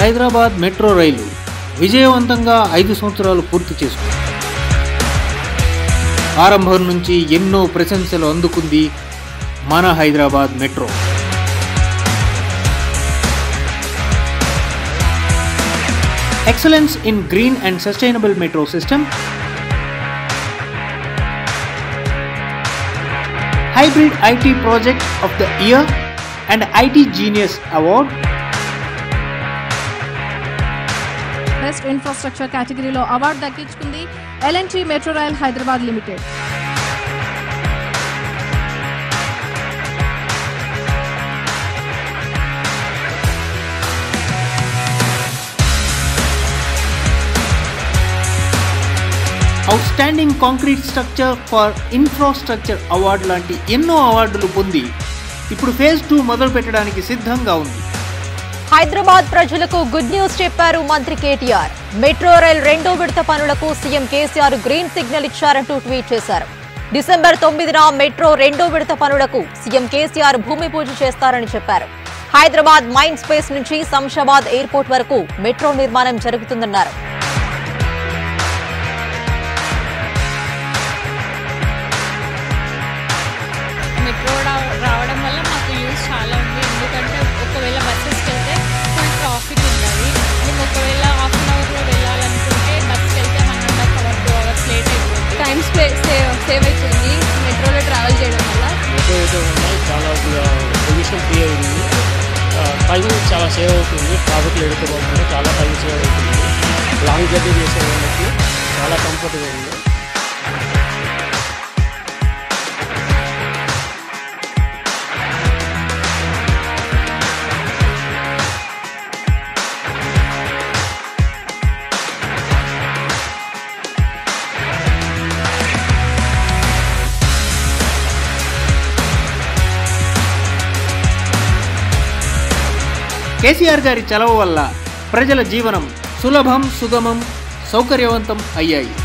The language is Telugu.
హైదరాబాద్ మెట్రో రైలు విజయవంతంగా ఐదు సంవత్సరాలు పూర్తి చేసుకుంది ఆరంభం నుంచి ఎన్నో ప్రశంసలు అందుకుంది మన Hyderabad metro excellence in green and sustainable metro system hybrid IT project of the year and IT genius award best infrastructure కేటగిరీలో అవార్డు దక్కించుకుంది L and T metro rail Hyderabad limited outstanding concrete structure for infrastructure award లాంటి ఎన్నో అవార్డులు పొంది ఇప్పుడు ఫేజ్ టూ మొదలు పెట్టడానికి సిద్ధంగా ఉంది హైదరాబాద్ ప్రజలకు గుడ్ న్యూస్ చెప్పారు మంత్రి కేటీఆర్ మెట్రో రైల్ రెండో విడత పనులకు సీఎం కేసీఆర్ గ్రీన్ సిగ్నల్ ఇచ్చారంటూ ట్వీట్ చేశారు డిసెంబర్ తొమ్మిదిన మెట్రో రెండో విడత పనులకు సీఎం కేసీఆర్ భూమి పూజ చేస్తారని చెప్పారు హైదరాబాద్ మైండ్ స్పేస్ నుంచి శంషాబాద్ ఎయిర్పోర్ట్ వరకు మెట్రో నిర్మాణం జరుగుతుందన్నారు మెట్రో రా- రావడం వల్ల మాకు యూజ్ చాలా ఉంది ఎందుకంటే ఒకవేళ బస్సెస్కి వెళ్తే ఫుల్ ట్రాఫిక్ ఉంటుంది మేము ఒకవేళ హాఫ్ అన్ అవర్లో వెళ్ళాలనుకుంటే బస్కి వెళ్తే one and half hour two hours late అయిపోతుంది టైం సేవ్ సేవ్ అవుతుంది మెట్రోలో ట్రావెల్ చేయడం వల్ల మెట్రో వేయడం వల్ల చాలా పొల్యూషన్ ఫ్రీ అయింది టైం చాలా సేవ్ అవుతుంది ట్రాఫిక్లో ఎడుకోబోతుంది చాలా టైం సేవ్ అవుతుంది లాంగ్ జర్నీ చేసే వాళ్ళకి చాలా కంఫర్ట్గా ఉంది కేసీఆర్ గారి చలవ వల్ల ప్రజల జీవనం సులభం సుగమం సౌకర్యవంతం అయ్యాయి